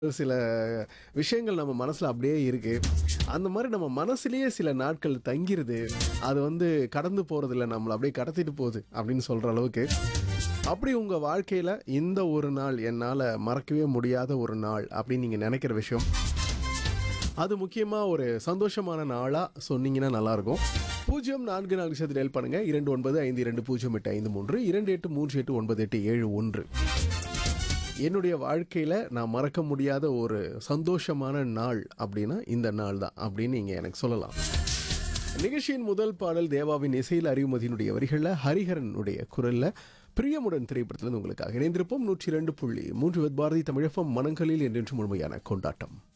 சில விஷயங்கள் நம்ம மனசுல அப்படியே இருக்கு. அந்த மாரி நம்ம மனசுலயே சில நாட்கள் தங்கிருது. அது வந்து கடந்து போறதில்ல. நம்மள அப்படியே கடத்திட்டு போகுது அப்படின்னு சொல்ற அளவுக்கு. அப்படி உங்க வாழ்க்கையில இந்த ஒரு நாள் என்னால மறக்கவே முடியாத ஒரு நாள் அப்படின்னு நீங்க நினைக்கிற விஷயம். அது முக்கியமா ஒரு சந்தோஷமான நாளா சொன்னீங்கன்னா நல்லாயிருக்கும். 0444 சேர்த்து டயல் பண்ணுங்க. 29520853 28389871. என்னுடைய வாழ்க்கையில நான் மறக்க முடியாத ஒரு சந்தோஷமான நாள் அப்படின்னா இந்த நாள் தான் அப்படின்னு நீங்க எனக்கு சொல்லலாம். நிகழ்ச்சியின் முதல் பாடல் தேவாவின் இசையில் அறிவுமதியினுடைய வரிகளில் ஹரிஹரனுடைய குரல்ல பிரியமுடன் திரைப்படத்திலிருந்து உங்களுக்காக இணைந்திருப்போம் 102.3 வித் பாரதி தமிழகம் மனங்களில் என்றென்று முழுமையான கொண்டாட்டம்